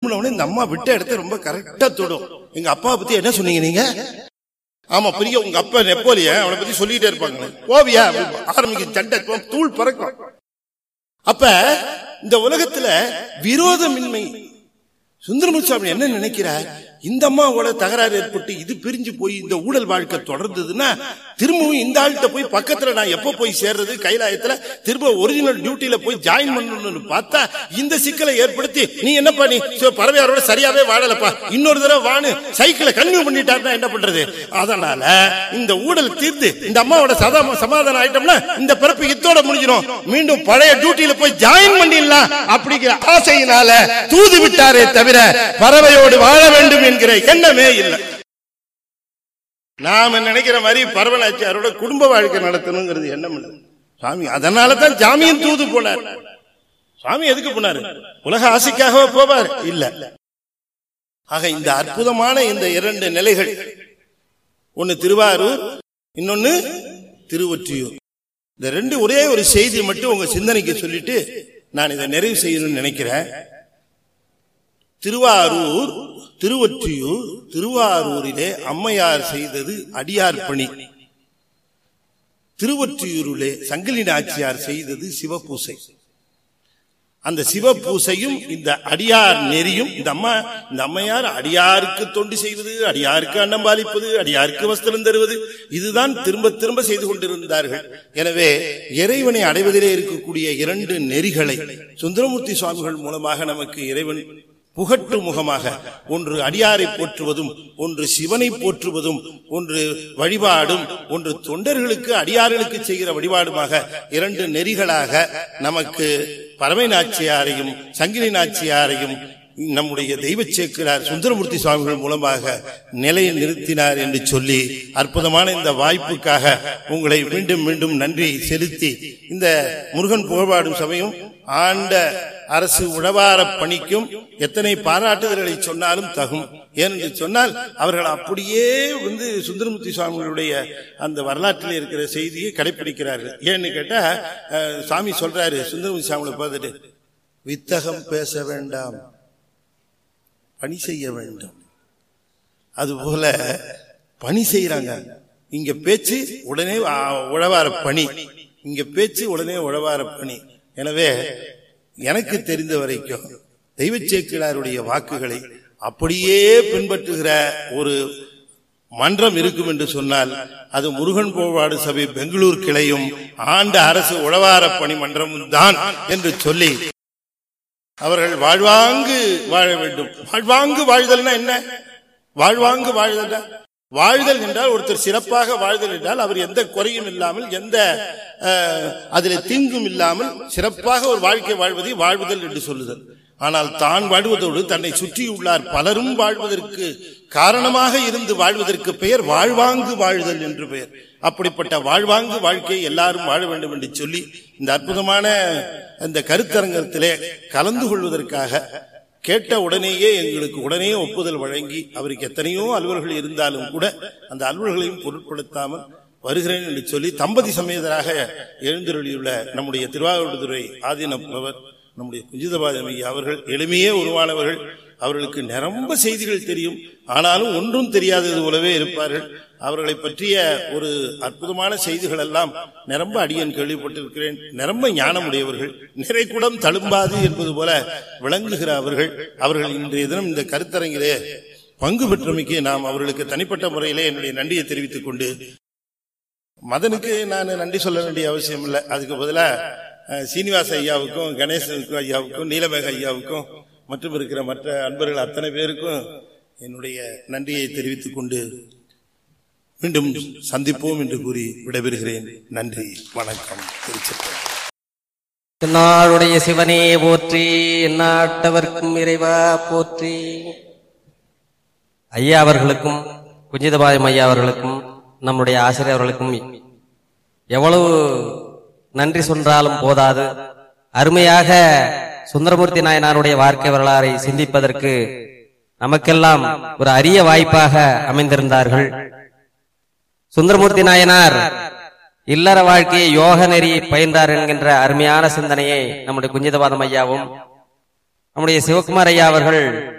திரும்பினவனே இந்த அம்மா விட்ட இடத்த ரொம்ப கரெக்டா தொடும் எங்க அப்பாவை பத்தி என்ன சொன்னீங்க நீங்க ஆமா பெரிய உங்க அப்பா நெப்போலியன் அவனை பத்தி சொல்லிட்டே இருப்பாங்க ஓவியா ஆரம்பிக்க சண்டை தூள் பறக்கும் அப்ப இந்த உலகத்துல விரோதமின்மை சுந்தரமுசாமி என்ன நினைக்கிறார் இந்த அம்மாவோட தகராறு ஏற்பட்டு இது பிரிஞ்சு போய் இந்த ஊழல் வாழ்க்கை தொடர்ந்ததுன்னா திரும்பவும் இந்த ஆள்கிட்ட போய் பக்கத்துல நான் எப்ப போய் சேர்றது கைலாயத்துல திரும்ப ஒரிஜினல் டியூட்டில போய் ஜாயின் பண்ணணும்னு பார்த்தா இந்த சிக்கலை ஏற்படுத்தி நீ என்னப்பா நீ சோ, பறவையாரோட சரியாவே வாழலப்பா இன்னொரு தடவை வான்னு சைக்கிளை கன்யூ பண்ணிட்டாருன்னா என்ன பண்றது அதனால இந்த ஊழல் தீர்த்து இந்த அம்மாவோட சதா சமாதானம் ஆயிட்டோம்னா இந்த பிறப்பு இத்தோட முடிஞ்சிடும் மீண்டும் பழைய டியூட்டியில போய் ஜாயின் பண்ணிடலாம் அப்படிங்கிற ஆசையினால தூது விட்டாரே தவிர பறவையோடு வாழ வேண்டும் என்கிற எண்ணமே இல்லை நாம நினைக்கிற மாதிரி பரவனாச்சியாரோட குடும்ப வாழ்க்கை நடத்தணுங்கிறது எண்ணம் இல்லை சாமி அதனால தான் ஜாமியும் தூது போனார் சாமி எதுக்கு போனாரு உலக ஆசைக்காக போவார் இல்ல ஆக இந்த அற்புதமான இந்த இரண்டு நிலைகள் ஒன்னு திருவாரூர் இன்னொன்னு திருவொற்றியூர் இந்த ரெண்டு ஒரே ஒரு செய்தி மட்டும் உங்க சிந்தனைக்கு சொல்லிட்டு நான் இதை நிறைவு செய்யணும்னு நினைக்கிறேன் திருவாரூர் திருவொற்றியூர் திருவாரூரிலே அம்மையார் செய்தது அடியார் பணி திருவொற்றியூரிலே சங்கிலி நாச்சியார் செய்தது சிவபூசை அந்த சிவபூசையும் இந்த அடியார் நெறியும் இந்த அம்மா இந்த அம்மையார் அடியாருக்கு தொண்டு செய்வது அடியாருக்கு அன்னம் பாலிப்பது அடியாருக்கு வஸ்திரம் தருவது இதுதான் திரும்ப திரும்ப செய்து கொண்டிருந்தார்கள் எனவே இறைவனை அடைவதிலே இருக்கக்கூடிய இரண்டு நெறிகளை சுந்தரமூர்த்தி சுவாமிகள் மூலமாக நமக்கு இறைவன் புகட்டு முகமாக ஒன்று அடியாரை போற்றுவதும் ஒன்று சிவனை போற்றுவதும் ஒன்று வழிபாடும் ஒன்று தொண்டர்களுக்கு அடியார்களுக்கு செய்கிற வழிபாடுமாக இரண்டு நெறிகளாக நமக்கு பறவை நாச்சியாரையும் சங்கிலி நாச்சியாரையும் நம்முடைய தெய்வ சேக்கிரார் சுந்தரமூர்த்தி சுவாமிகள் மூலமாக நிலையை நிறுத்தினார் என்று சொல்லி அற்புதமான இந்த வாய்ப்புக்காக உங்களை மீண்டும் மீண்டும் நன்றி செலுத்தி இந்த முருகன் புகழ்பாடும் சமயம் ஆண்ட அரசு உழவார பணிக்கும் எத்தனை பாராட்டுதல்களை சொன்னாலும் தகும் ஏனென்று சொன்னால் அவர்கள் அப்படியே வந்து சுந்தரமூர்த்தி சுவாமிகளுடைய அந்த வரலாற்றில் இருக்கிற செய்தியை கடைபிடிக்கிறார்கள் ஏன்னு கேட்டா அஹ், சாமி சொல்றாரு சுந்தரமூர்த்தி சுவாமிகளை பார்த்துட்டு வித்தகம் பேச வேண்டாம் பணி செய்ய வேண்டும் அதுபோல பணி செய்யறாங்க இங்க பேச்சு உடனே ஆ, உழவார பணி இங்க பேச்சு உடனே உழவார பணி எனவே எனக்கு தெரிந்த வரைக்கும் தெய்வச்சேக்கிழாருடைய வாக்குகளை அப்படியே பின்பற்றுகிற ஒரு மன்றம் இருக்கும் என்று சொன்னால் அது முருகன் போவாடு சபை பெங்களூர் கிளையும் ஆண்ட அரசு உழவார பணி மன்றமும் தான் என்று சொல்லி அவர்கள் வாழ்வாங்கு வாழ வேண்டும் வாழ்வாங்கு வாழ்தல்னா என்ன வாழ்வாங்கு வாழ்தல் வாழ்தல் என்றால் ஒருத்தர் சிறப்பாக வாழ்தல் என்றால் அவர் எந்த குறையும் இல்லாமல் எந்த அஹ், அதில் தீங்கும் இல்லாமல் சிறப்பாக ஒரு வாழ்க்கை வாழ்வதை வாழ்வுதல் என்று சொல்லுதல் ஆனால் தான் வாழ்வதோடு தன்னை சுற்றியுள்ளார் பலரும் வாழ்வதற்கு காரணமாக இருந்து வாழ்வதற்கு பெயர் வாழ்வாங்கு வாழ்தல் என்று பெயர் அப்படிப்பட்ட வாழ்வாங்கு வாழ்க்கையை எல்லாரும் வாழ வேண்டும் என்று சொல்லி இந்த அற்புதமான இந்த கருத்தரங்கத்திலே கலந்து கொள்வதற்காக கேட்ட உடனேயே எங்களுக்கு உடனே ஒப்புதல் வழங்கி அவருக்கு எத்தனையோ அலுவல்கள் இருந்தாலும் கூட அந்த அலுவல்களையும் பொருட்படுத்தாமல் வருகிறேன் என்று சொல்லி தம்பதி சமேதராக எழுந்தருளியுள்ள நம்முடைய திருவாரூர்துறை ஆதீனப்பவர் நம்முடைய குஜிதபாதம் ஐயா அவர்கள் எளிமையே உருவானவர்கள் அவர்களுக்கு நிரம்ப செய்திகள் தெரியும் ஆனாலும் ஒன்றும் தெரியாதது போலவே இருப்பார்கள் அவர்களை பற்றிய ஒரு அற்புதமான செய்திகள் எல்லாம் நிரம்ப அடியன் கேள்விப்பட்டிருக்கிறேன் நிரம்ப ஞானமுடையவர்கள் நிறைக்குடம் தழும்பாது என்பது போல விளங்குகிற அவர்கள் அவர்கள் இன்றைய தினம் இந்த கருத்தரங்கிலே பங்கு பெற்றமைக்கு நாம் அவர்களுக்கு தனிப்பட்ட முறையிலே என்னுடைய நன்றியை தெரிவித்துக் கொண்டு மதனுக்கு நான் நன்றி சொல்ல வேண்டிய அவசியம் இல்லை அதுக்கு பதிலா அஹ், சீனிவாச ஐயாவுக்கும் கணேசனுக்கும் ஐயாவுக்கும் நீலமேக ஐயாவுக்கும் மற்றும் இருக்கிற மற்ற அன்பர்கள் அத்தனை பேருக்கும் என்னுடைய நன்றியை தெரிவித்துக் கொண்டு மீண்டும் சந்திப்போம் என்று கூறி விடைபெறுகிறேன் நன்றி வணக்கம் திருச்சிற்றம்பலம் நாளுடைய சிவனே போற்றி நாட்டவர்க்கும் இறைவா போற்றி ஐயா அவர்களுக்கும் குஞ்சிதபாயம் ஐயா அவர்களுக்கும் நம்முடைய ஆசிரியர் அவர்களுக்கும் எவ்வளவு நன்றி சொன்னாலும் போதாது அருமையாக சுந்தரமூர்த்தி நாயனாருடைய வாழ்க்கை வரலாறை சிந்திப்பதற்கு நமக்கெல்லாம் ஒரு அரிய வாய்ப்பாக அமைந்திருந்தார்கள் சுந்தரமூர்த்தி நாயனார் இல்லற வாழ்க்கையை யோக நெறி பயின்றார் என்கின்ற அருமையான சிந்தனையை நம்முடைய குஞ்சிதபாதம் ஐயாவும் நம்முடைய சிவகுமார் ஐயா அவர்கள்